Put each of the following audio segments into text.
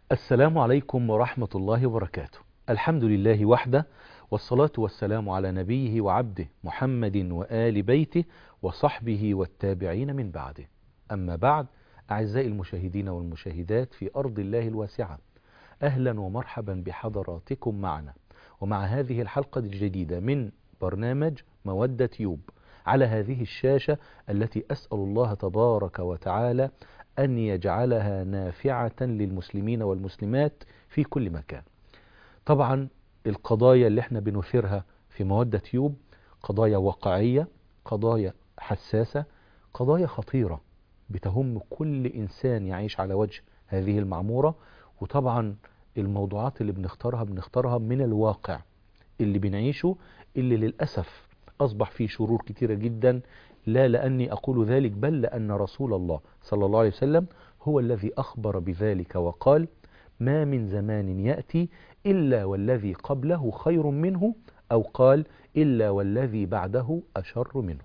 السلام عليكم ورحمة الله وبركاته الحمد لله وحده والصلاة والسلام على نبيه وعبده محمد وآل بيته وصحبه والتابعين من بعده أما بعد أعزائي المشاهدين والمشاهدات في أرض الله الواسعة أهلا ومرحبا بحضراتكم معنا ومع هذه الحلقة الجديدة من برنامج مودة يوب على هذه الشاشة التي أسأل الله تبارك وتعالى أن يجعلها نافعة للمسلمين والمسلمات في كل مكان طبعا القضايا اللي احنا بنثيرها في مودة يوب قضايا واقعية قضايا حساسة قضايا خطيرة بتهم كل إنسان يعيش على وجه هذه المعمورة وطبعا الموضوعات اللي بنختارها بنختارها من الواقع اللي بنعيشه اللي للأسف أصبح فيه شرور كتيرة جدا لا لأني أقول ذلك بل لأن رسول الله صلى الله عليه وسلم هو الذي أخبر بذلك وقال ما من زمان يأتي إلا والذي قبله خير منه أو قال إلا والذي بعده أشر منه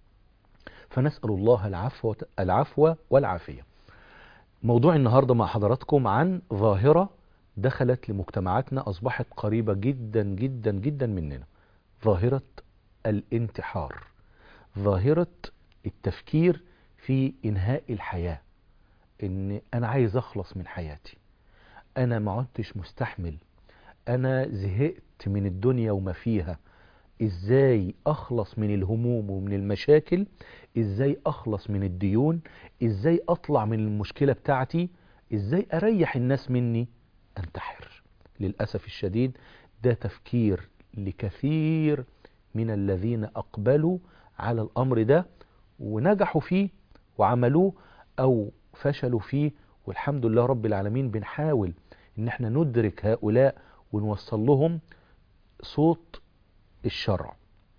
فنسأل الله العفو, العفو والعافية موضوع النهاردة مع حضراتكم عن ظاهرة دخلت لمجتمعاتنا أصبحت قريبة جدا جدا جدا مننا ظاهرة الانتحار ظاهرة التفكير في إنهاء الحياة إن أنا عايز أخلص من حياتي أنا ما عدتش مستحمل أنا زهقت من الدنيا وما فيها إزاي أخلص من الهموم ومن المشاكل إزاي أخلص من الديون إزاي أطلع من المشكلة بتاعتي إزاي أريح الناس مني أنتحر للأسف الشديد ده تفكير لكثير من الذين أقبلوا على الأمر ده ونجحوا فيه وعملوه أو فشلوا فيه والحمد لله رب العالمين بنحاول إن احنا ندرك هؤلاء ونوصل لهم صوت الشرع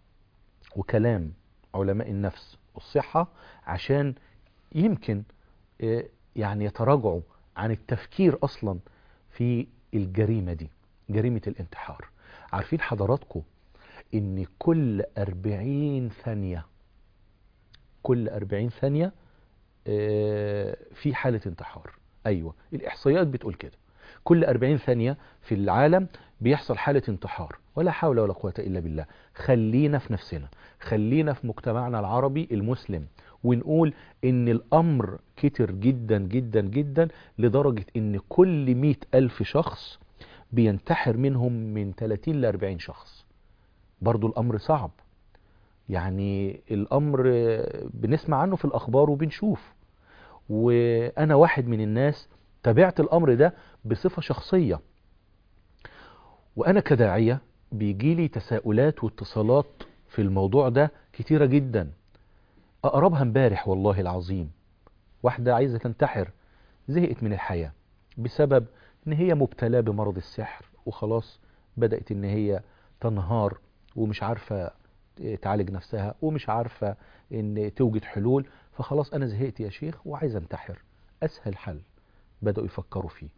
وكلام علماء النفس والصحة عشان يمكن يعني يتراجعوا عن التفكير أصلا في الجريمة دي جريمة الانتحار عارفين حضراتكم ان كل أربعين ثانية كل أربعين ثانية في حالة انتحار أيوة الإحصائيات بتقول كده كل أربعين ثانية في العالم بيحصل حالة انتحار ولا حول ولا قوة إلا بالله خلينا في نفسنا خلينا في مجتمعنا العربي المسلم ونقول ان الأمر كتر جدا جدا جدا لدرجة ان كل مئة ألف شخص بينتحر منهم من 30 ل 40 شخص برضو الأمر صعب يعني الأمر بنسمع عنه في الأخبار وبنشوف وأنا واحد من الناس تابعت الأمر ده بصفة شخصية وأنا كداعية بيجيلي تساؤلات واتصالات في الموضوع ده كتيرة جدا أقربها امبارح والله العظيم واحدة عايزة تنتحر زهقت من الحياة بسبب ان هي مبتلاه بمرض السحر وخلاص بدأت ان هي تنهار ومش عارفة تعالج نفسها ومش عارفة ان توجد حلول فخلاص انا زهقت يا شيخ وعايز انتحر اسهل حل بدأوا يفكروا فيه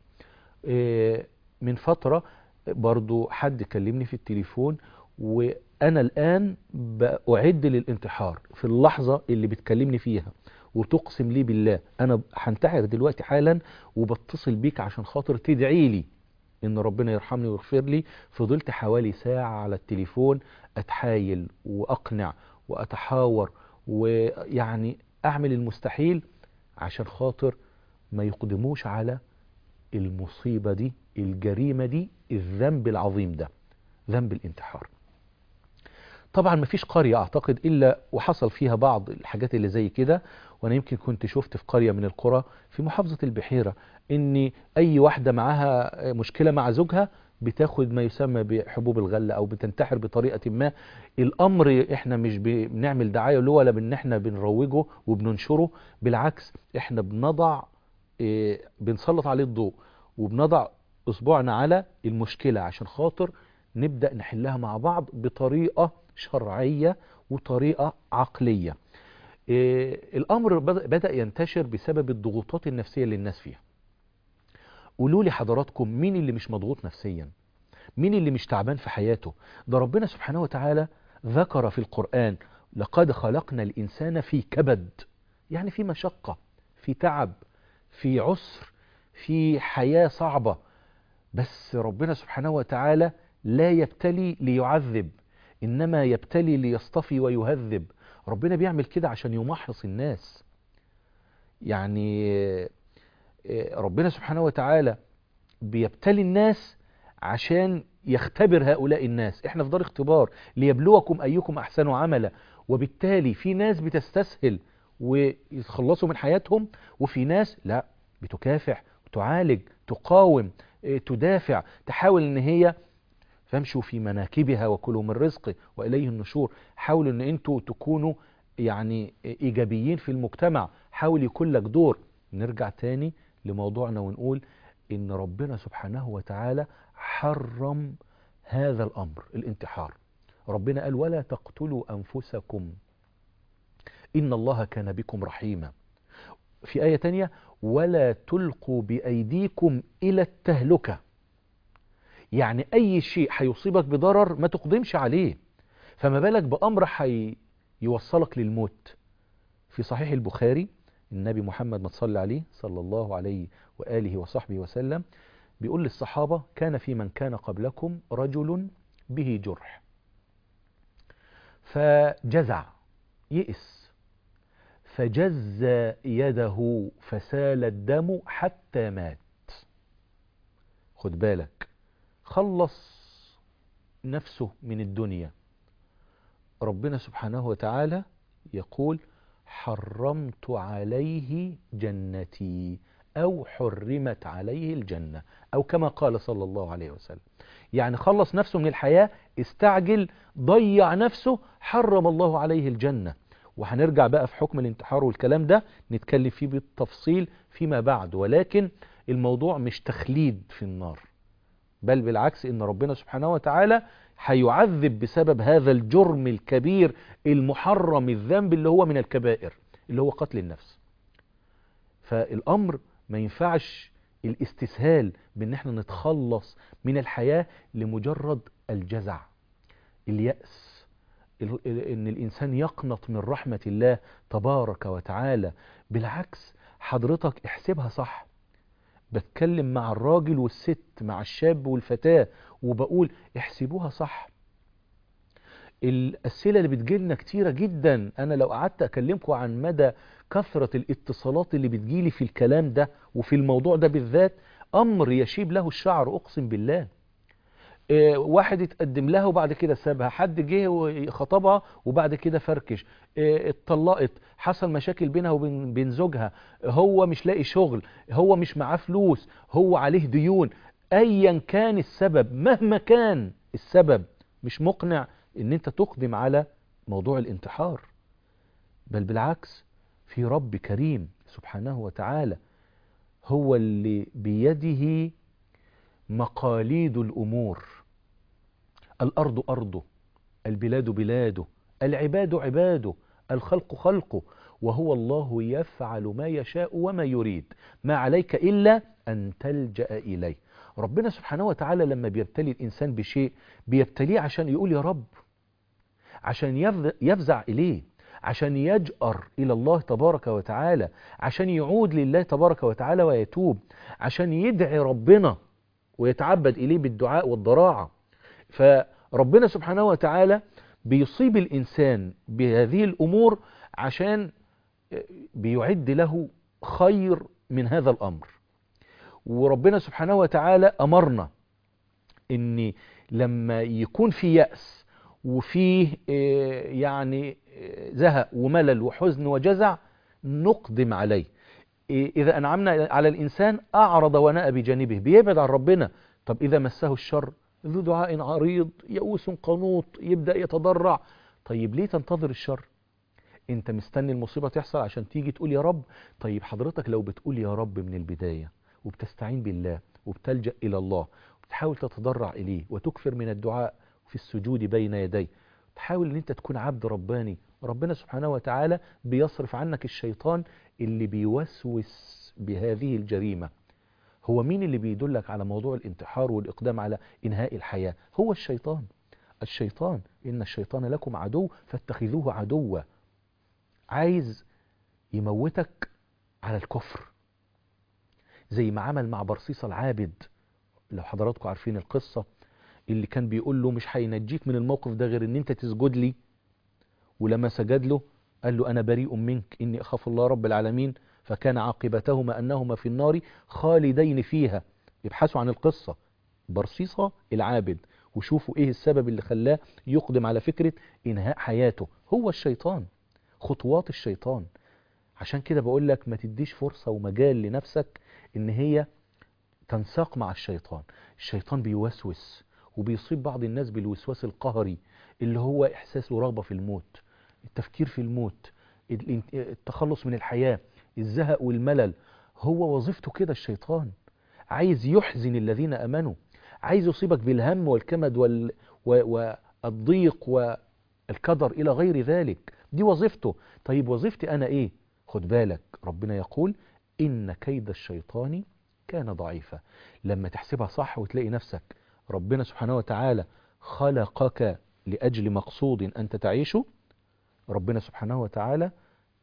من فترة برضو حد كلمني في التليفون وانا الان بأعد للانتحار في اللحظة اللي بتكلمني فيها وتقسم لي بالله انا هنتحر دلوقتي حالا وبتصل بيك عشان خاطر تدعي لي ان ربنا يرحمني ويغفر لي فضلت حوالي ساعة على التليفون اتحايل واقنع واتحاور ويعني اعمل المستحيل عشان خاطر ما يقدموش على المصيبة دي الجريمة دي الذنب العظيم ده ذنب الانتحار طبعا ما فيش قرية اعتقد الا وحصل فيها بعض الحاجات اللي زي كده وانا يمكن كنت شفت في قرية من القرى في محافظة البحيرة ان اي واحدة معاها مشكلة مع زوجها بتاخد ما يسمى بحبوب الغلة او بتنتحر بطريقة ما الامر احنا مش بنعمل دعاية له ولا بان احنا بنروجه وبننشره بالعكس احنا بنضع بنسلط عليه الضوء وبنضع اصبعنا على المشكلة عشان خاطر نبدأ نحلها مع بعض بطريقة شرعية وطريقة عقلية الأمر بدأ ينتشر بسبب الضغوطات النفسية اللي الناس فيها قولوا لي حضراتكم مين اللي مش مضغوط نفسيا مين اللي مش تعبان في حياته ده ربنا سبحانه وتعالى ذكر في القرآن لقد خلقنا الإنسان في كبد يعني في مشقة في تعب في عسر في حياة صعبة بس ربنا سبحانه وتعالى لا يبتلي ليعذب إنما يبتلي ليصطفي ويهذب ربنا بيعمل كده عشان يمحص الناس يعني ربنا سبحانه وتعالى بيبتلي الناس عشان يختبر هؤلاء الناس احنا في دار اختبار ليبلوكم ايكم احسن عملا وبالتالي في ناس بتستسهل ويتخلصوا من حياتهم وفي ناس لا بتكافح وتعالج تقاوم تدافع تحاول ان هي فامشوا في مناكبها وكلوا من رزقه واليه النشور حاولوا ان انتوا تكونوا يعني ايجابيين في المجتمع حاول يكون لك دور نرجع تاني لموضوعنا ونقول ان ربنا سبحانه وتعالى حرم هذا الامر الانتحار ربنا قال ولا تقتلوا انفسكم ان الله كان بكم رحيما في آية تانية ولا تلقوا بأيديكم إلى التهلكة يعني أي شيء هيصيبك بضرر ما تقدمش عليه فما بالك بأمر هيوصلك للموت في صحيح البخاري النبي محمد ما تصلي عليه صلى الله عليه وآله وصحبه وسلم بيقول للصحابة كان في من كان قبلكم رجل به جرح فجزع يئس فجز يده فسال الدم حتى مات خد بالك خلص نفسه من الدنيا ربنا سبحانه وتعالى يقول حرمت عليه جنتي أو حرمت عليه الجنة أو كما قال صلى الله عليه وسلم يعني خلص نفسه من الحياة استعجل ضيع نفسه حرم الله عليه الجنة وهنرجع بقى في حكم الانتحار والكلام ده نتكلم فيه بالتفصيل فيما بعد ولكن الموضوع مش تخليد في النار بل بالعكس ان ربنا سبحانه وتعالى هيعذب بسبب هذا الجرم الكبير المحرم الذنب اللي هو من الكبائر اللي هو قتل النفس فالامر ما ينفعش الاستسهال بان احنا نتخلص من الحياة لمجرد الجزع اليأس ان الانسان يقنط من رحمة الله تبارك وتعالى بالعكس حضرتك احسبها صح بتكلم مع الراجل والست مع الشاب والفتاة وبقول احسبوها صح الأسئلة اللي بتجيلنا كتيرة جدا أنا لو قعدت أكلمكم عن مدى كثرة الاتصالات اللي بتجيلي في الكلام ده وفي الموضوع ده بالذات أمر يشيب له الشعر أقسم بالله اه واحد اتقدم لها وبعد كده سابها حد جه وخطبها وبعد كده فركش اه اتطلقت حصل مشاكل بينها وبين بين زوجها هو مش لاقي شغل هو مش معاه فلوس هو عليه ديون ايا كان السبب مهما كان السبب مش مقنع ان انت تقدم على موضوع الانتحار بل بالعكس في رب كريم سبحانه وتعالى هو اللي بيده مقاليد الأمور الأرض أرضه البلاد بلاده العباد عباده الخلق خلقه وهو الله يفعل ما يشاء وما يريد ما عليك إلا أن تلجأ إليه ربنا سبحانه وتعالى لما بيبتلي الإنسان بشيء بيبتليه عشان يقول يا رب عشان يفزع إليه عشان يجأر إلى الله تبارك وتعالى عشان يعود لله تبارك وتعالى ويتوب عشان يدعي ربنا ويتعبد إليه بالدعاء والضراعة فربنا سبحانه وتعالى بيصيب الإنسان بهذه الأمور عشان بيعد له خير من هذا الأمر وربنا سبحانه وتعالى أمرنا إن لما يكون في يأس وفيه يعني زهق وملل وحزن وجزع نقدم عليه إذا أنعمنا على الإنسان أعرض ونأى بجانبه بيبعد عن ربنا طب إذا مسه الشر ذو دعاء عريض يئوس قنوط يبدأ يتضرع طيب ليه تنتظر الشر انت مستني المصيبة تحصل عشان تيجي تقول يا رب طيب حضرتك لو بتقول يا رب من البداية وبتستعين بالله وبتلجأ إلى الله وبتحاول تتضرع إليه وتكثر من الدعاء في السجود بين يديه تحاول ان انت تكون عبد رباني ربنا سبحانه وتعالى بيصرف عنك الشيطان اللي بيوسوس بهذه الجريمة هو مين اللي بيدلك على موضوع الانتحار والإقدام على إنهاء الحياة هو الشيطان الشيطان إن الشيطان لكم عدو فاتخذوه عدوا عايز يموتك على الكفر زي ما عمل مع برصيصة العابد لو حضراتكم عارفين القصة اللي كان بيقول له مش هينجيك من الموقف ده غير ان انت تسجد لي ولما سجد له قال له انا بريء منك اني اخاف الله رب العالمين فكان عاقبتهما انهما في النار خالدين فيها يبحثوا عن القصة برصيصة العابد وشوفوا ايه السبب اللي خلاه يقدم على فكرة انهاء حياته هو الشيطان خطوات الشيطان عشان كده بقول لك ما تديش فرصة ومجال لنفسك ان هي تنساق مع الشيطان الشيطان بيوسوس وبيصيب بعض الناس بالوسواس القهري اللي هو احساس ورغبة في الموت التفكير في الموت التخلص من الحياة الزهق والملل هو وظيفته كده الشيطان عايز يحزن الذين امنوا عايز يصيبك بالهم والكمد وال... و... والضيق والكدر الى غير ذلك دي وظيفته طيب وظيفتي انا ايه خد بالك ربنا يقول ان كيد الشيطان كان ضعيفا لما تحسبها صح وتلاقي نفسك ربنا سبحانه وتعالى خلقك لأجل مقصود أنت تعيشه ربنا سبحانه وتعالى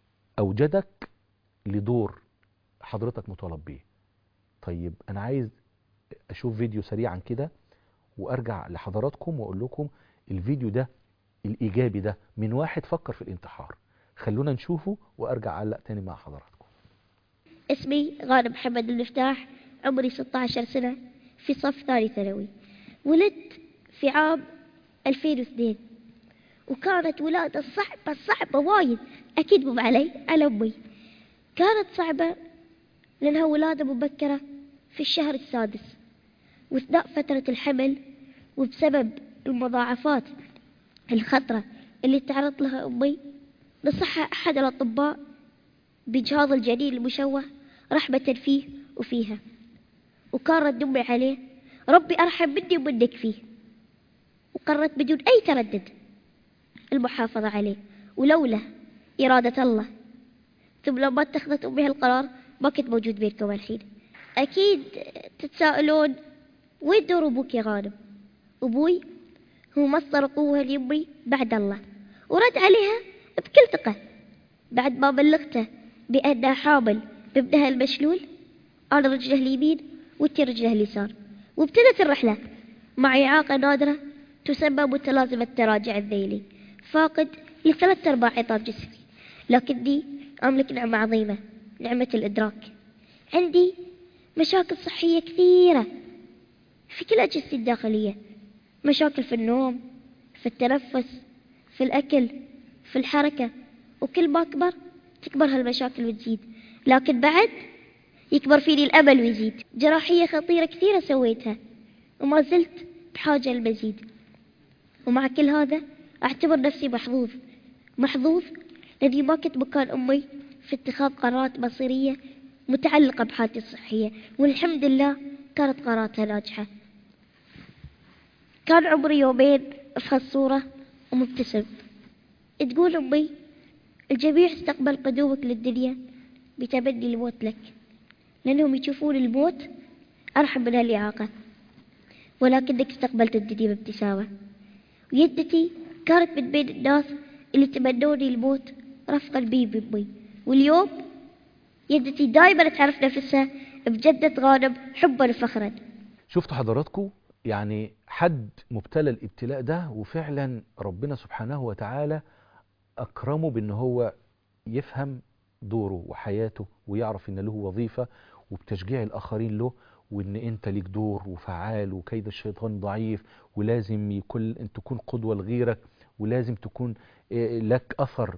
أوجدك لدور حضرتك مطالب بيه طيب أنا عايز أشوف فيديو سريعا كده وأرجع لحضراتكم وأقول لكم الفيديو ده الإيجابي ده من واحد فكر في الانتحار خلونا نشوفه وأرجع أعلق تاني مع حضراتكم اسمي غانم محمد المفتاح عمري 16 سنة في صف ثاني ثانوي ولدت في عام 2002 وكانت ولادة صعبة صعبة وايد أكيد مو علي على أمي كانت صعبة لأنها ولادة مبكرة في الشهر السادس واثناء فترة الحمل وبسبب المضاعفات الخطرة اللي تعرض لها أمي نصحها أحد الأطباء بإجهاض الجنين المشوه رحمة فيه وفيها وكان رد أمي عليه ربي أرحم مني ومنك فيه وقررت بدون أي تردد المحافظة عليه ولولا إرادة الله ثم لما اتخذت أمي هالقرار ما كنت موجود بينكم الحين أكيد تتساءلون وين دور أبوك يا غانم أبوي هو مصدر قوة لأمي بعد الله ورد عليها بكل ثقة بعد ما بلغته بأنها حامل بابنها المشلول أنا رجله اليمين وانتي رجله اليسار وابتدت الرحلة مع إعاقة نادرة تسمى متلازمة التراجع الذيلي فاقد لثلاث أرباع عظام جسمي لكني أملك نعمة عظيمة نعمة الإدراك عندي مشاكل صحية كثيرة في كل أجهزتي الداخلية مشاكل في النوم في التنفس في الأكل في الحركة وكل ما أكبر تكبر هالمشاكل وتزيد لكن بعد يكبر فيني الأمل ويزيد جراحية خطيرة كثيرة سويتها وما زلت بحاجة للمزيد ومع كل هذا أعتبر نفسي محظوظ محظوظ لأني ما كنت مكان أمي في اتخاذ قرارات مصيرية متعلقة بحالتي الصحية والحمد لله كانت قراراتها ناجحة كان عمري يومين في هالصورة ومبتسم تقول أمي الجميع استقبل قدومك للدنيا بتبني الموت لك لأنهم يشوفون الموت أرحم من الإعاقة ولكنك استقبلت الدنيا بابتسامة ويدتي كانت من بين الناس اللي تمنوني الموت رفقا بي بأمي واليوم يدتي دائما تعرف نفسها بجدة غانم حبا وفخرا شفتوا حضراتكم يعني حد مبتلى الابتلاء ده وفعلا ربنا سبحانه وتعالى أكرمه بأن هو يفهم دوره وحياته ويعرف أن له وظيفة وبتشجيع الآخرين له وأن أنت ليك دور وفعال وكيد الشيطان ضعيف ولازم يكون أن تكون قدوة لغيرك ولازم تكون لك أثر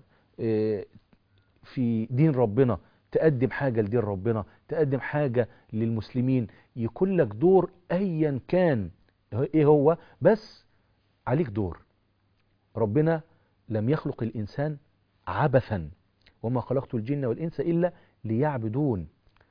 في دين ربنا تقدم حاجة لدين ربنا تقدم حاجة للمسلمين يكون لك دور أيا كان إيه هو بس عليك دور ربنا لم يخلق الإنسان عبثا وما خلقت الجن والإنس إلا ليعبدون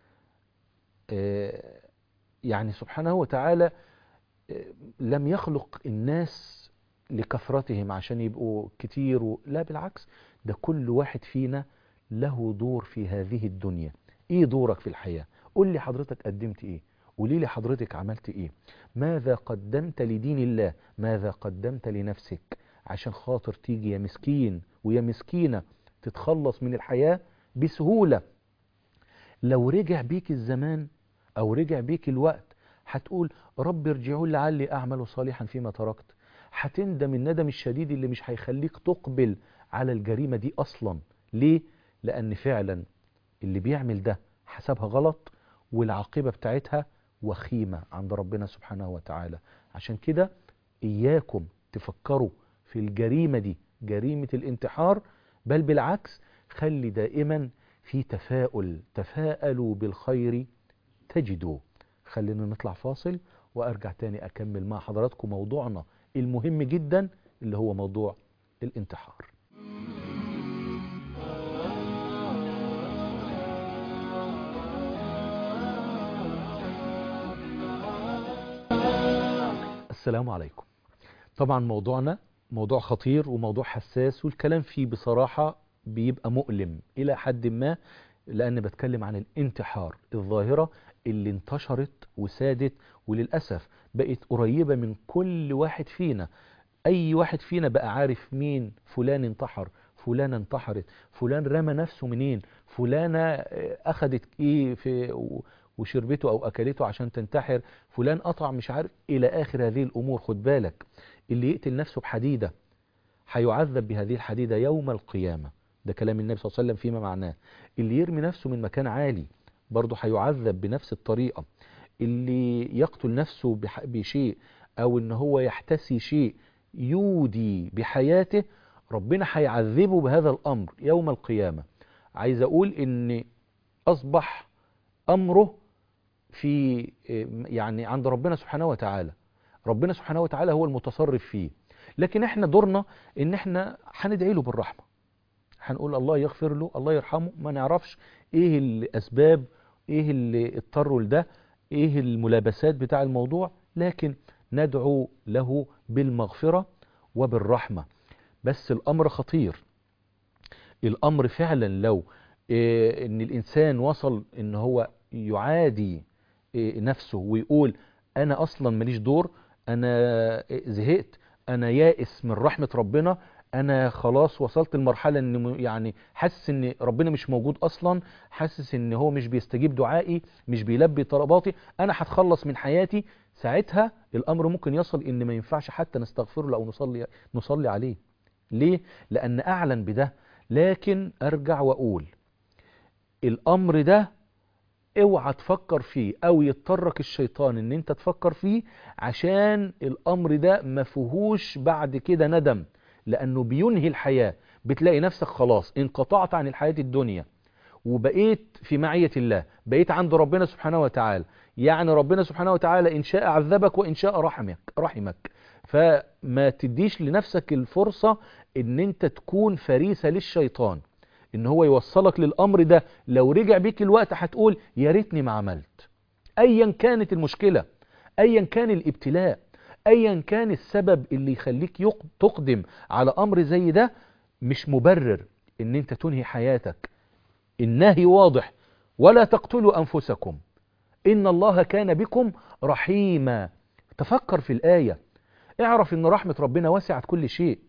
يعني سبحانه وتعالى لم يخلق الناس لكثرتهم عشان يبقوا كتير و... لا بالعكس ده كل واحد فينا له دور في هذه الدنيا ايه دورك في الحياة قول لي حضرتك قدمت ايه قولي لي حضرتك عملت ايه ماذا قدمت لدين الله ماذا قدمت لنفسك عشان خاطر تيجي يا مسكين ويا مسكينة تتخلص من الحياة بسهولة لو رجع بيك الزمان او رجع بيك الوقت هتقول رب ارجعون لعلي اعمل صالحا فيما تركت هتندم الندم الشديد اللي مش هيخليك تقبل على الجريمة دي اصلا ليه لان فعلا اللي بيعمل ده حسبها غلط والعاقبة بتاعتها وخيمة عند ربنا سبحانه وتعالى عشان كده إياكم تفكروا في الجريمة دي جريمة الانتحار بل بالعكس خلي دائما في تفاؤل تفاءلوا بالخير تجدوه خلينا نطلع فاصل وأرجع تاني أكمل مع حضراتكم موضوعنا المهم جدا اللي هو موضوع الانتحار السلام عليكم طبعا موضوعنا موضوع خطير وموضوع حساس والكلام فيه بصراحة بيبقى مؤلم إلى حد ما لأن بتكلم عن الانتحار الظاهرة اللي انتشرت وسادت وللأسف بقت قريبة من كل واحد فينا أي واحد فينا بقى عارف مين فلان انتحر فلانة انتحرت فلان رمى نفسه منين فلانة أخدت إيه في وشربته أو أكلته عشان تنتحر فلان قطع مش عارف إلى آخر هذه الأمور خد بالك اللي يقتل نفسه بحديدة هيعذب بهذه الحديدة يوم القيامة ده كلام النبي صلى الله عليه وسلم فيما معناه اللي يرمي نفسه من مكان عالي برضه هيعذب بنفس الطريقة اللي يقتل نفسه بشيء أو إن هو يحتسي شيء يودي بحياته ربنا هيعذبه بهذا الأمر يوم القيامة عايز أقول إن أصبح أمره في يعني عند ربنا سبحانه وتعالى ربنا سبحانه وتعالى هو المتصرف فيه لكن احنا دورنا ان احنا هندعي له بالرحمة هنقول الله يغفر له الله يرحمه ما نعرفش ايه الاسباب ايه اللي اضطروا لده ايه الملابسات بتاع الموضوع لكن ندعو له بالمغفرة وبالرحمة بس الامر خطير الامر فعلا لو إيه ان الانسان وصل ان هو يعادي إيه نفسه ويقول انا اصلا ماليش دور انا زهقت انا يائس من رحمة ربنا انا خلاص وصلت لمرحلة ان يعني حاسس ان ربنا مش موجود اصلا حاسس ان هو مش بيستجيب دعائي مش بيلبي طلباتي انا هتخلص من حياتي ساعتها الامر ممكن يصل ان ما ينفعش حتى نستغفر له او نصلي نصلي عليه ليه لان اعلن بده لكن ارجع واقول الامر ده اوعى تفكر فيه او يضطرك الشيطان ان انت تفكر فيه عشان الامر ده ما فيهوش بعد كده ندم لانه بينهي الحياة بتلاقي نفسك خلاص انقطعت عن الحياة الدنيا وبقيت في معية الله بقيت عند ربنا سبحانه وتعالى يعني ربنا سبحانه وتعالى إن شاء عذبك وإن شاء رحمك, رحمك فما تديش لنفسك الفرصة ان انت تكون فريسة للشيطان ان هو يوصلك للامر ده لو رجع بيك الوقت هتقول يا ريتني ما عملت ايا كانت المشكلة ايا كان الابتلاء ايا كان السبب اللي يخليك تقدم على امر زي ده مش مبرر ان انت تنهي حياتك النهي واضح ولا تقتلوا انفسكم ان الله كان بكم رحيما تفكر في الايه اعرف ان رحمة ربنا وسعت كل شيء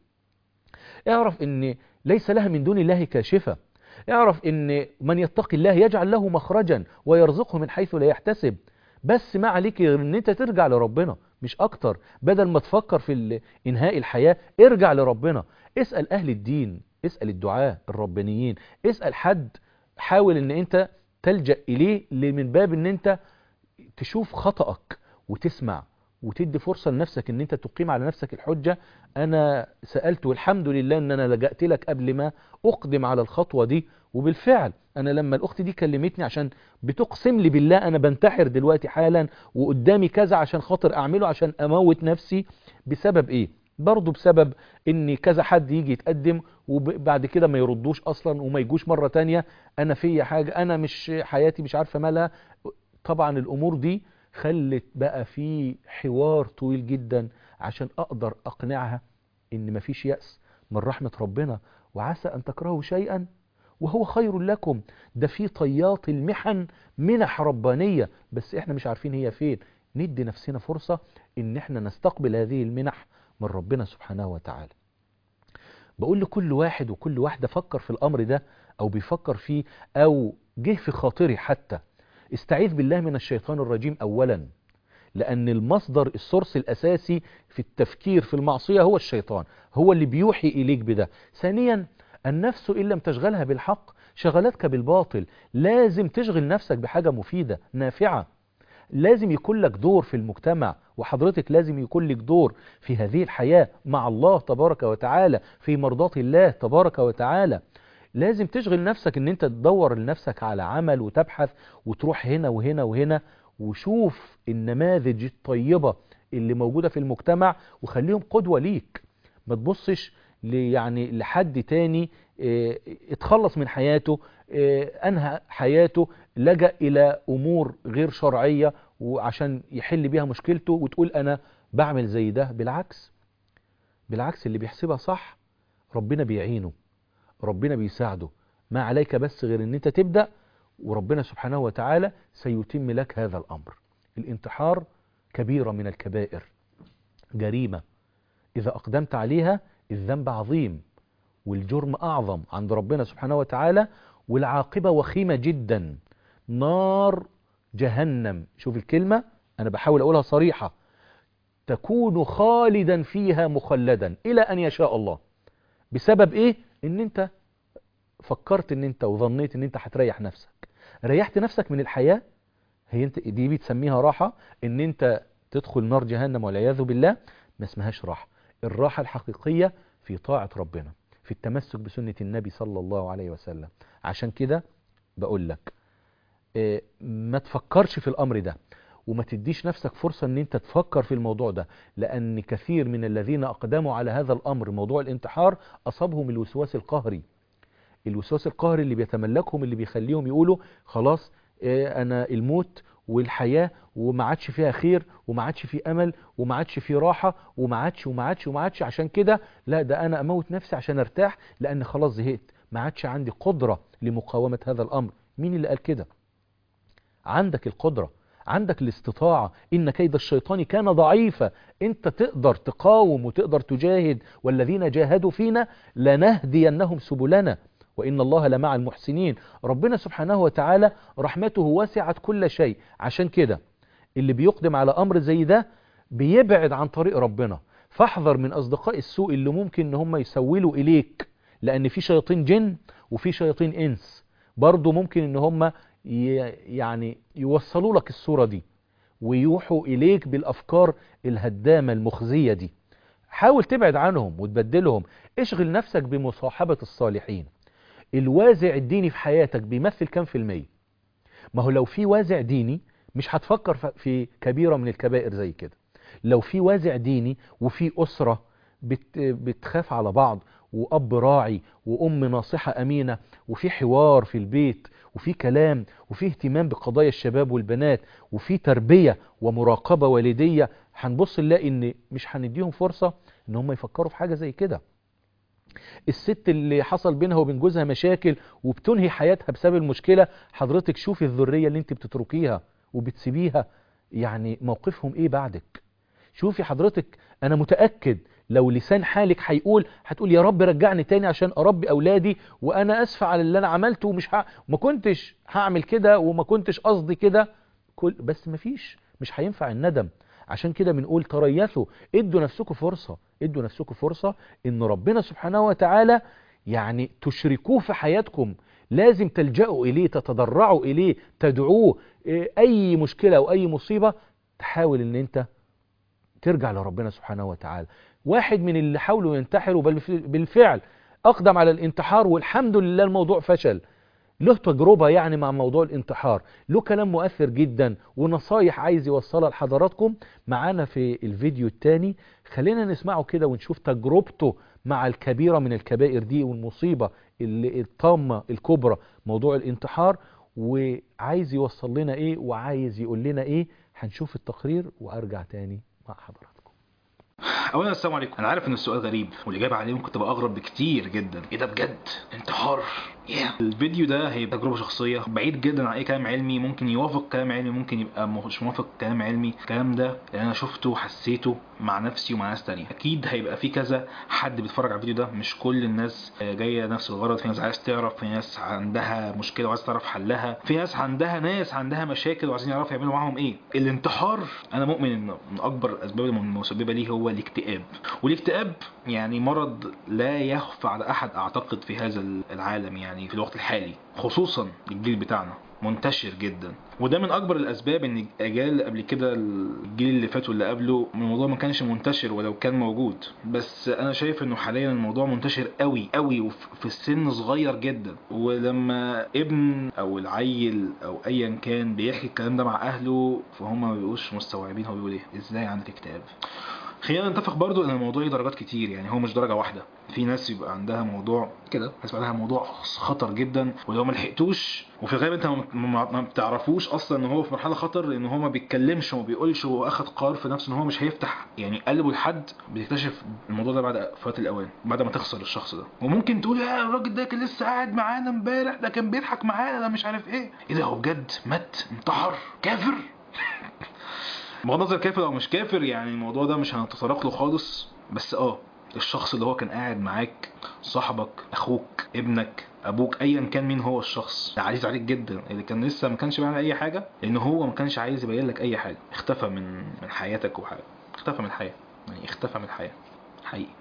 اعرف ان ليس لها من دون الله كاشفة اعرف ان من يتقي الله يجعل له مخرجا ويرزقه من حيث لا يحتسب بس ما عليك ان انت ترجع لربنا مش اكتر بدل ما تفكر في انهاء الحياة ارجع لربنا اسأل اهل الدين اسأل الدعاء الربانيين اسأل حد حاول ان انت تلجأ اليه من باب ان انت تشوف خطأك وتسمع وتدي فرصة لنفسك ان انت تقيم على نفسك الحجة انا سألت والحمد لله ان انا لجأت لك قبل ما اقدم على الخطوة دي وبالفعل انا لما الاخت دي كلمتني عشان بتقسم لي بالله انا بنتحر دلوقتي حالا وقدامي كذا عشان خاطر اعمله عشان اموت نفسي بسبب ايه برضه بسبب ان كذا حد يجي يتقدم وبعد كده ما يردوش اصلا وما يجوش مرة تانية انا فيا حاجة انا مش حياتي مش عارفة مالها طبعا الامور دي خلت بقى في حوار طويل جدا عشان اقدر اقنعها ان مفيش يأس من رحمة ربنا وعسى ان تكرهوا شيئا وهو خير لكم ده في طيات المحن منح ربانية بس احنا مش عارفين هي فين ندي نفسنا فرصة ان احنا نستقبل هذه المنح من ربنا سبحانه وتعالى بقول لكل واحد وكل واحدة فكر في الامر ده او بيفكر فيه او جه في خاطري حتى استعيذ بالله من الشيطان الرجيم أولا لأن المصدر السورس الأساسي في التفكير في المعصية هو الشيطان هو اللي بيوحي إليك بده ثانيا النفس إن لم تشغلها بالحق شغلتك بالباطل لازم تشغل نفسك بحاجة مفيدة نافعة لازم يكون لك دور في المجتمع وحضرتك لازم يكون لك دور في هذه الحياة مع الله تبارك وتعالى في مرضاة الله تبارك وتعالى لازم تشغل نفسك ان انت تدور لنفسك على عمل وتبحث وتروح هنا وهنا وهنا وشوف النماذج الطيبة اللي موجودة في المجتمع وخليهم قدوة ليك ما تبصش يعني لحد تاني اه اتخلص من حياته اه انهى حياته لجأ الى امور غير شرعية وعشان يحل بيها مشكلته وتقول انا بعمل زي ده بالعكس بالعكس اللي بيحسبها صح ربنا بيعينه ربنا بيساعده ما عليك بس غير ان انت تبدأ وربنا سبحانه وتعالى سيتم لك هذا الامر الانتحار كبيرة من الكبائر جريمة اذا اقدمت عليها الذنب عظيم والجرم اعظم عند ربنا سبحانه وتعالى والعاقبة وخيمة جدا نار جهنم شوف الكلمة انا بحاول اقولها صريحة تكون خالدا فيها مخلدا الى ان يشاء الله بسبب ايه ان انت فكرت ان انت وظنيت ان انت هتريح نفسك ريحت نفسك من الحياة هي انت دي بتسميها راحة ان انت تدخل نار جهنم والعياذ بالله ما اسمهاش راحة الراحة الحقيقية في طاعة ربنا في التمسك بسنة النبي صلى الله عليه وسلم عشان كده بقول لك اه ما تفكرش في الامر ده وما تديش نفسك فرصة ان انت تفكر في الموضوع ده لان كثير من الذين اقدموا على هذا الامر موضوع الانتحار اصابهم الوسواس القهري الوسواس القهري اللي بيتملكهم اللي بيخليهم يقولوا خلاص اه انا الموت والحياة وما عادش فيها خير وما عادش في امل وما عادش في راحة وما عادش وما عادش وما عادش عشان كده لا ده انا اموت نفسي عشان ارتاح لان خلاص زهقت ما عادش عندي قدرة لمقاومة هذا الامر مين اللي قال كده عندك القدرة عندك الاستطاعة إن كيد الشيطان كان ضعيفا أنت تقدر تقاوم وتقدر تجاهد والذين جاهدوا فينا لنهدينهم سبلنا وإن الله لمع المحسنين ربنا سبحانه وتعالى رحمته وسعت كل شيء عشان كده اللي بيقدم على أمر زي ده بيبعد عن طريق ربنا فاحذر من أصدقاء السوء اللي ممكن إن هم يسولوا إليك لأن في شياطين جن وفي شياطين إنس برضو ممكن إن هم يعني يوصلوا لك الصورة دي ويوحوا إليك بالأفكار الهدامة المخزية دي حاول تبعد عنهم وتبدلهم اشغل نفسك بمصاحبة الصالحين الوازع الديني في حياتك بيمثل كم في المية ما هو لو في وازع ديني مش هتفكر في كبيرة من الكبائر زي كده لو في وازع ديني وفي أسرة بت بتخاف على بعض وأب راعي وأم ناصحة أمينة وفي حوار في البيت وفي كلام وفي اهتمام بقضايا الشباب والبنات وفي تربية ومراقبة والدية هنبص نلاقي ان مش هنديهم فرصة ان هم يفكروا في حاجة زي كده الست اللي حصل بينها وبين جوزها مشاكل وبتنهي حياتها بسبب المشكلة حضرتك شوفي الذرية اللي انت بتتركيها وبتسيبيها يعني موقفهم ايه بعدك شوفي حضرتك انا متأكد لو لسان حالك هيقول هتقول يا رب رجعني تاني عشان اربي اولادي وانا اسفه على اللي انا عملته ومش ه... ما كنتش هعمل كده وما كنتش قصدي كده كل بس ما فيش مش هينفع الندم عشان كده بنقول تريثوا ادوا نفسكم فرصة ادوا نفسكم فرصة ان ربنا سبحانه وتعالى يعني تشركوه في حياتكم لازم تلجأوا اليه تتضرعوا اليه تدعوه اي مشكلة او اي مصيبة تحاول ان انت ترجع لربنا سبحانه وتعالى واحد من اللي حاولوا ينتحروا بل بالفعل أقدم على الانتحار والحمد لله الموضوع فشل له تجربة يعني مع موضوع الانتحار له كلام مؤثر جدا ونصايح عايز يوصلها لحضراتكم معانا في الفيديو الثاني خلينا نسمعه كده ونشوف تجربته مع الكبيرة من الكبائر دي والمصيبة اللي الطامة الكبرى موضوع الانتحار وعايز يوصل لنا ايه وعايز يقول لنا ايه هنشوف التقرير وارجع تاني مع حضراتكم اولا السلام عليكم انا عارف ان السؤال غريب والاجابه عليه ممكن تبقى اغرب بكتير جدا ايه ده بجد انتحار yeah. الفيديو ده هيبقى تجربه شخصيه بعيد جدا عن اي كلام علمي ممكن يوافق كلام علمي ممكن يبقى مش موافق كلام علمي الكلام ده اللي انا شفته وحسيته مع نفسي ومع ناس تانية اكيد هيبقى في كذا حد بيتفرج على الفيديو ده مش كل الناس جايه نفس الغرض في ناس عايز تعرف في ناس عندها مشكله وعايز تعرف حلها في ناس عندها ناس عندها مشاكل وعايزين يعرفوا يعملوا معاهم ايه الانتحار انا مؤمن ان من اكبر الاسباب المسببه ليه هو الاكتئاب والاكتئاب يعني مرض لا يخفى على احد اعتقد في هذا العالم يعني في الوقت الحالي خصوصا الجيل بتاعنا منتشر جدا وده من اكبر الاسباب ان الاجيال اللي قبل كده الجيل اللي فات واللي قبله الموضوع ما كانش منتشر ولو كان موجود بس انا شايف انه حاليا الموضوع منتشر قوي قوي وفي السن صغير جدا ولما ابن او العيل او ايا كان بيحكي الكلام ده مع اهله فهم ما بيبقوش مستوعبين هو بيقول ايه ازاي عندك اكتئاب خلينا نتفق برضو ان الموضوع ليه درجات كتير يعني هو مش درجه واحده في ناس يبقى عندها موضوع كده ناس عندها موضوع خطر جدا ولو ما لحقتوش وفي الغالب انت ما بتعرفوش اصلا ان هو في مرحله خطر لان هو ما بيتكلمش وما بيقولش هو اخد قرار في نفسه ان هو مش هيفتح يعني قلبه لحد بتكتشف الموضوع ده بعد فوات الاوان بعد ما تخسر الشخص ده وممكن تقول يا الراجل ده كان لسه قاعد معانا امبارح ده كان بيضحك معانا ده مش عارف ايه ايه ده هو بجد مات انتحر كافر بغض النظر كافر او مش كافر يعني الموضوع ده مش هنتطرق له خالص بس اه الشخص اللي هو كان قاعد معاك صاحبك اخوك ابنك ابوك ايا كان مين هو الشخص عزيز عليك جدا اللي كان لسه ما كانش بيعمل اي حاجه لان هو ما كانش عايز يبين لك اي حاجه اختفى من من حياتك وحاجه اختفى من الحياه يعني اختفى من الحياه حقيقي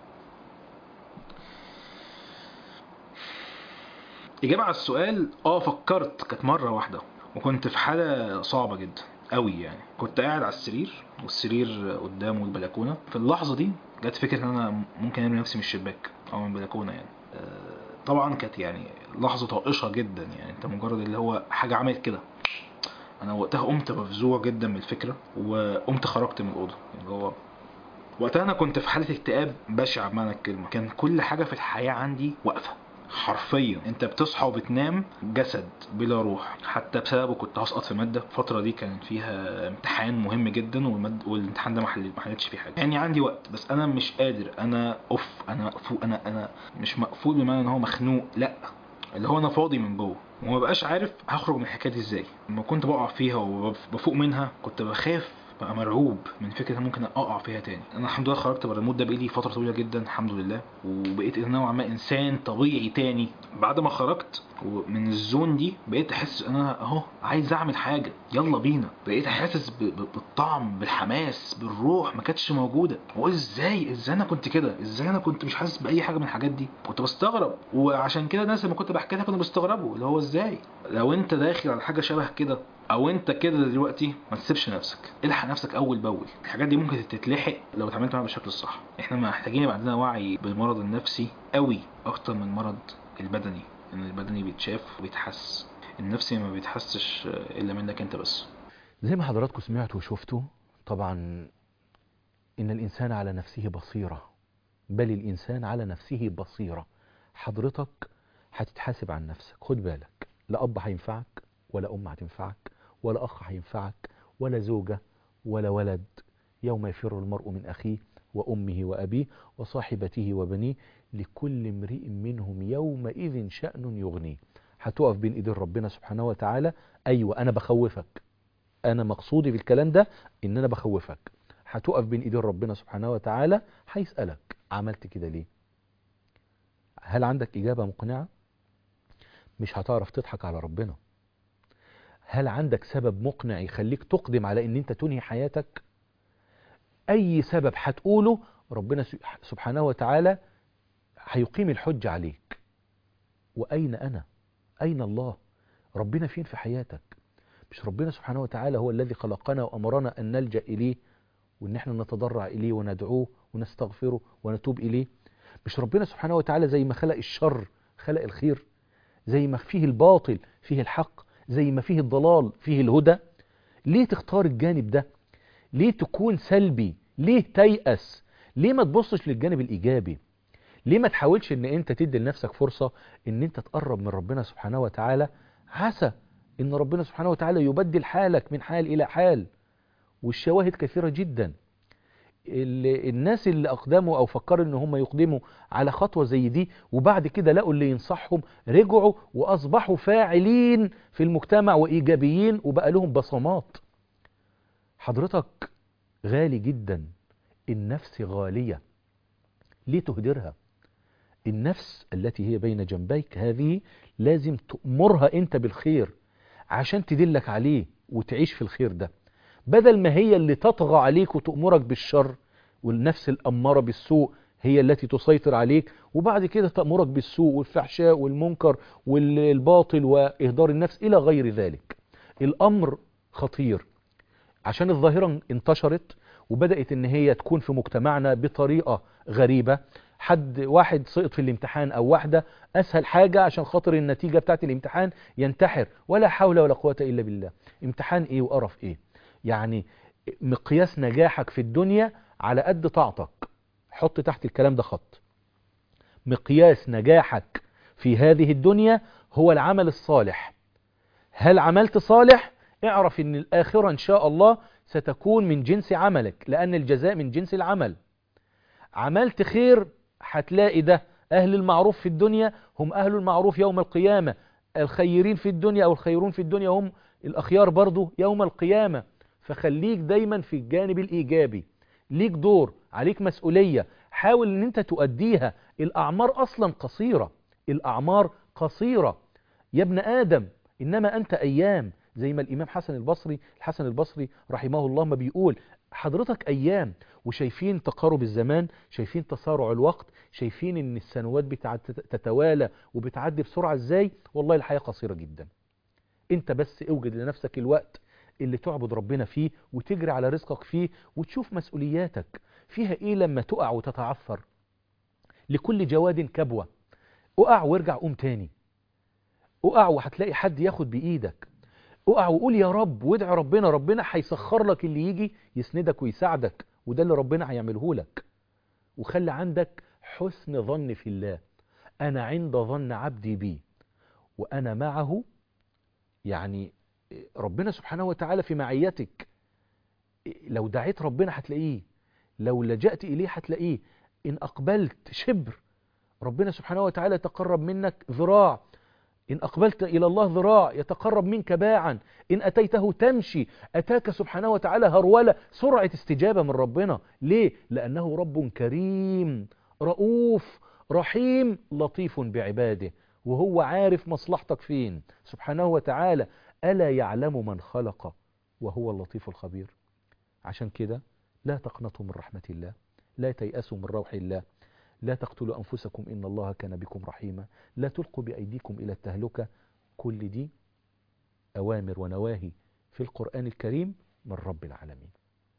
إجابة على السؤال اه فكرت كانت مرة واحدة وكنت في حالة صعبة جدا قوي يعني كنت قاعد على السرير والسرير قدامه البلكونه في اللحظه دي جت فكره ان انا ممكن ارمي نفسي من الشباك او من البلكونه يعني طبعا كانت يعني لحظه طائشه جدا يعني انت مجرد اللي هو حاجه عملت كده انا وقتها قمت مفزوع جدا من الفكره وقمت خرجت من الاوضه اللي هو وقتها انا كنت في حاله اكتئاب بشع بمعنى الكلمه كان كل حاجه في الحياه عندي واقفه حرفيا انت بتصحى وبتنام جسد بلا روح حتى بسببه كنت هسقط في ماده الفتره دي كان فيها امتحان مهم جدا والمد... والامتحان ده ما حلتش فيه حاجه يعني عندي وقت بس انا مش قادر انا اوف انا مقفول انا انا مش مقفول بمعنى ان هو مخنوق لا اللي هو انا فاضي من جوه وما بقاش عارف هخرج من الحكايه دي ازاي لما كنت بقع فيها وبفوق منها كنت بخاف بقى مرعوب من فكره ان ممكن اقع فيها تاني انا الحمد لله خرجت بره المود ده بقالي فتره طويله جدا الحمد لله وبقيت نوعا ما انسان طبيعي تاني بعد ما خرجت من الزون دي بقيت احس ان انا اهو عايز اعمل حاجه يلا بينا بقيت حاسس بالطعم بالحماس بالروح ما كانتش موجوده هو ازاي ازاي انا كنت كده ازاي انا كنت مش حاسس باي حاجه من الحاجات دي كنت بستغرب وعشان كده الناس لما كنت بحكي لها كانوا بيستغربوا اللي هو ازاي لو انت داخل على حاجه شبه كده او انت كده دلوقتي ما تسيبش نفسك الحق نفسك اول باول الحاجات دي ممكن تتلحق لو اتعاملت معاها بالشكل الصح احنا محتاجين يبقى عندنا وعي بالمرض النفسي قوي اكتر من المرض البدني ان البدني بيتشاف وبيتحس النفسي ما بيتحسش الا منك انت بس زي ما حضراتكم سمعتوا وشفتوا طبعا ان الانسان على نفسه بصيره بل الانسان على نفسه بصيره حضرتك هتتحاسب عن نفسك خد بالك لا اب هينفعك ولا ام هتنفعك ولا أخ هينفعك ولا زوجة ولا ولد يوم يفر المرء من أخيه وأمه وأبيه وصاحبته وبنيه لكل امرئ منهم يومئذ شأن يغنيه هتقف بين ايدين ربنا سبحانه وتعالى أيوة أنا بخوفك أنا مقصودي في الكلام ده إن أنا بخوفك هتقف بين ايدين ربنا سبحانه وتعالى هيسألك عملت كده ليه هل عندك إجابة مقنعة مش هتعرف تضحك على ربنا هل عندك سبب مقنع يخليك تقدم على ان انت تنهي حياتك اي سبب هتقوله ربنا سبحانه وتعالى هيقيم الحج عليك واين انا اين الله ربنا فين في حياتك مش ربنا سبحانه وتعالى هو الذي خلقنا وامرنا ان نلجا اليه وان احنا نتضرع اليه وندعوه ونستغفره ونتوب اليه مش ربنا سبحانه وتعالى زي ما خلق الشر خلق الخير زي ما فيه الباطل فيه الحق زي ما فيه الضلال فيه الهدى ليه تختار الجانب ده ليه تكون سلبي ليه تيأس ليه ما تبصش للجانب الإيجابي ليه ما تحاولش ان انت تدي لنفسك فرصة ان انت تقرب من ربنا سبحانه وتعالى عسى ان ربنا سبحانه وتعالى يبدل حالك من حال الى حال والشواهد كثيرة جدا ال- الناس اللي أقدموا أو فكروا إن هم يقدموا على خطوة زي دي وبعد كده لقوا اللي ينصحهم رجعوا وأصبحوا فاعلين في المجتمع وإيجابيين وبقى لهم بصمات حضرتك غالي جدا النفس غالية ليه تهدرها النفس التي هي بين جنبيك هذه لازم تأمرها انت بالخير عشان تدلك عليه وتعيش في الخير ده بدل ما هي اللي تطغى عليك وتأمرك بالشر والنفس الأمارة بالسوء هي التي تسيطر عليك وبعد كده تأمرك بالسوء والفحشاء والمنكر والباطل وإهدار النفس إلى غير ذلك الأمر خطير عشان الظاهرة انتشرت وبدأت ان هي تكون في مجتمعنا بطريقة غريبة حد واحد سقط في الامتحان او واحدة اسهل حاجة عشان خاطر النتيجة بتاعت الامتحان ينتحر ولا حول ولا قوة الا بالله امتحان ايه وقرف ايه يعني مقياس نجاحك في الدنيا على قد طاعتك حط تحت الكلام ده خط مقياس نجاحك في هذه الدنيا هو العمل الصالح هل عملت صالح اعرف ان الاخرة ان شاء الله ستكون من جنس عملك لان الجزاء من جنس العمل عملت خير هتلاقي ده اهل المعروف في الدنيا هم اهل المعروف يوم القيامة الخيرين في الدنيا او الخيرون في الدنيا هم الاخيار برضو يوم القيامة فخليك دايما في الجانب الايجابي ليك دور عليك مسؤولية حاول ان انت تؤديها الاعمار اصلا قصيرة الاعمار قصيرة يا ابن ادم انما انت ايام زي ما الامام حسن البصري الحسن البصري رحمه الله ما بيقول حضرتك ايام وشايفين تقارب الزمان شايفين تسارع الوقت شايفين ان السنوات بتتوالى وبتعدي بسرعة ازاي والله الحياة قصيرة جدا انت بس اوجد لنفسك الوقت اللي تعبد ربنا فيه وتجري على رزقك فيه وتشوف مسؤولياتك فيها ايه لما تقع وتتعثر لكل جواد كبوة اقع وارجع قوم تاني اقع وهتلاقي حد ياخد بايدك اقع وقول يا رب وادعي ربنا ربنا هيسخر لك اللي يجي يسندك ويساعدك وده اللي ربنا هيعمله لك وخلي عندك حسن ظن في الله انا عند ظن عبدي بي وانا معه يعني ربنا سبحانه وتعالى في معيتك لو دعيت ربنا هتلاقيه لو لجأت إليه هتلاقيه إن أقبلت شبر ربنا سبحانه وتعالى يتقرب منك ذراع إن أقبلت إلى الله ذراع يتقرب منك باعا إن أتيته تمشي أتاك سبحانه وتعالى هرولة سرعة استجابة من ربنا ليه؟ لأنه رب كريم رؤوف رحيم لطيف بعباده وهو عارف مصلحتك فين سبحانه وتعالى ألا يعلم من خلق وهو اللطيف الخبير عشان كده لا تقنطوا من رحمة الله لا تيأسوا من روح الله لا تقتلوا أنفسكم إن الله كان بكم رحيما لا تلقوا بأيديكم إلى التهلكة كل دي أوامر ونواهي في القرآن الكريم من رب العالمين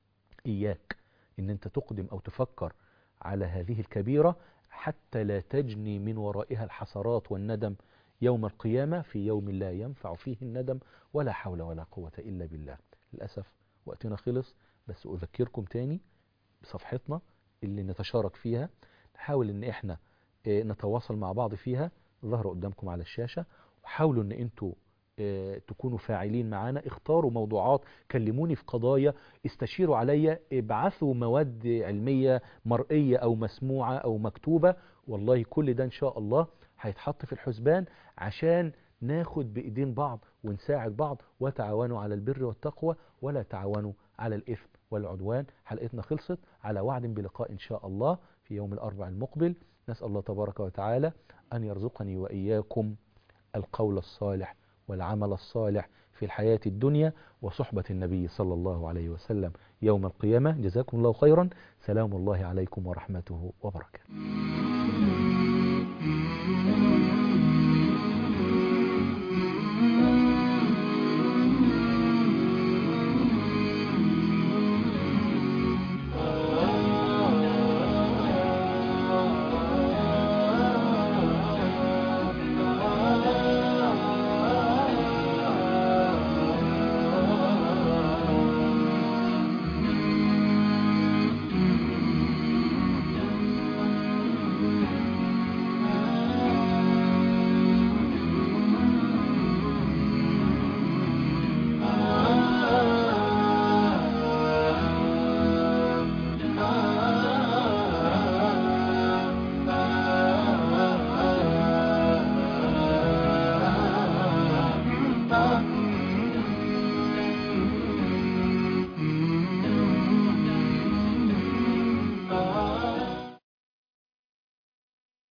إياك إن أنت تقدم أو تفكر على هذه الكبيرة حتى لا تجني من ورائها الحسرات والندم يوم القيامة في يوم لا ينفع فيه الندم ولا حول ولا قوة إلا بالله للأسف وقتنا خلص بس أذكركم تاني بصفحتنا اللي نتشارك فيها نحاول ان احنا نتواصل مع بعض فيها ظهر قدامكم على الشاشة وحاولوا ان انتوا تكونوا فاعلين معانا اختاروا موضوعات كلموني في قضايا استشيروا عليا ابعثوا مواد علمية مرئية او مسموعة او مكتوبة والله كل ده ان شاء الله هيتحط في الحسبان عشان ناخد بايدين بعض ونساعد بعض وتعاونوا على البر والتقوى ولا تعاونوا على الإثم والعدوان حلقتنا خلصت على وعد بلقاء إن شاء الله في يوم الأربع المقبل نسأل الله تبارك وتعالى أن يرزقني وإياكم القول الصالح والعمل الصالح في الحياة الدنيا وصحبة النبي صلى الله عليه وسلم يوم القيامة جزاكم الله خيرا سلام الله عليكم ورحمته وبركاته